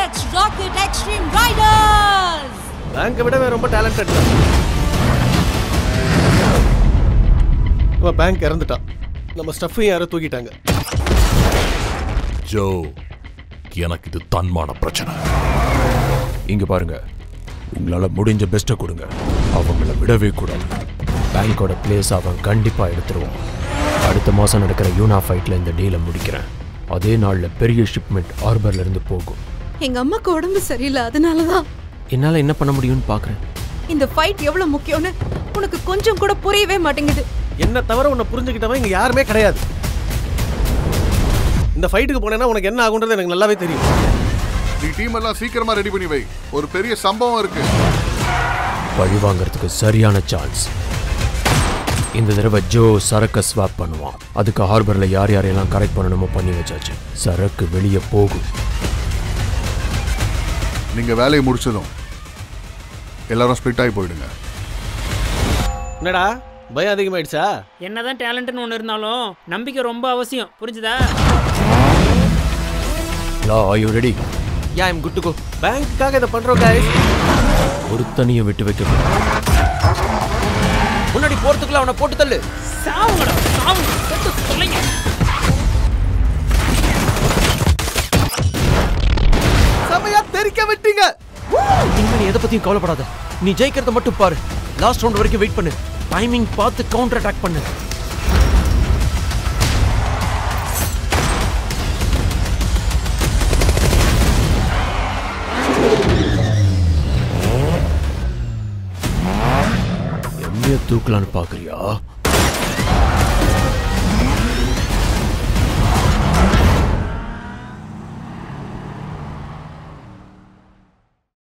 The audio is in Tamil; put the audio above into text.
Let's rocket Extreme Riders! பேங்கை விட இவன் ரொம்ப டேலண்டட் தான் இவன் பேங்க் இறந்துட்டான் நம்ம ஸ்டஃப்பையும் யாரோ தூக்கிட்டாங்க ஜோ எனக்கு இது தன்மான பிரச்சனை இங்க பாருங்க உங்களால முடிஞ்ச பெஸ்ட்டை கொடுங்க அவங்கள விடவே கூடாது பேங்கோட பிளேஸ் அவன் கண்டிப்பா எடுத்துருவான் அடுத்த மாசம் நடக்கிற யூனா ஃபைட்ல இந்த டீலை முடிக்கிறேன் அதே நாள்ல பெரிய ஷிப்மெண்ட் ஹார்பர்ல இருந்து போகும் எங்க அம்மாக்கு உடம்பு சரியில்லை அதனாலதான் என்னால என்ன பண்ண முடியும்னு பாக்குறேன் இந்த ஃபைட் எவ்வளவு முக்கியம்னு உனக்கு கொஞ்சம் கூட புரியவே மாட்டேங்குது என்ன தவிர உன்னை புரிஞ்சுக்கிட்டவன் இங்க யாருமே கிடையாது இந்த ஃபைட்டுக்கு போனேன்னா உனக்கு என்ன ஆகுன்றது எனக்கு நல்லாவே தெரியும் நீ டீம் எல்லாம் சீக்கிரமா ரெடி பண்ணி வை ஒரு பெரிய சம்பவம் இருக்கு பழி வாங்குறதுக்கு சரியான சான்ஸ் இந்த தடவை ஜோ சரக்கை ஸ்வாப் பண்ணுவான் அதுக்கு ஹார்பர்ல யார் யாரையெல்லாம் கரெக்ட் பண்ணணுமோ பண்ணி வச்சாச்சு சரக்கு வெளியே போகும் நீங்க வேலையை முடிச்சதும் எல்லாரும் ஸ்பிளிட் ஆகி போயிடுங்க என்னடா பயம் அதிகமாயிடுச்சா என்னதான் டேலண்ட்னு ஒன்று இருந்தாலும் நம்பிக்கை ரொம்ப அவசியம் புரிஞ்சுதா லா are you ready yeah I'm good to go பேங்க்குக்காக இதை பண்றோம் guys ஒருத்தனையும் விட்டு வைக்க முன்னாடி போறதுக்குள்ள அவனை போட்டு தள்ளு சாவுங்கடா சாவுங்க செத்து தொலைங்க செமையா தெரிக்க விட்டீங்க இனிமே நீ எதை பத்தியும் கவலைப்படாத நீ ஜெயிக்கிறத மட்டும் பாரு லாஸ்ட் ரவுண்ட் வரைக்கும் வெயிட் பண்ணு டைமிங் பார்த்து கவுண்டர் அட்டாக் பண்ணு எம்மைய தூக்கலான்னு பாக்குறியா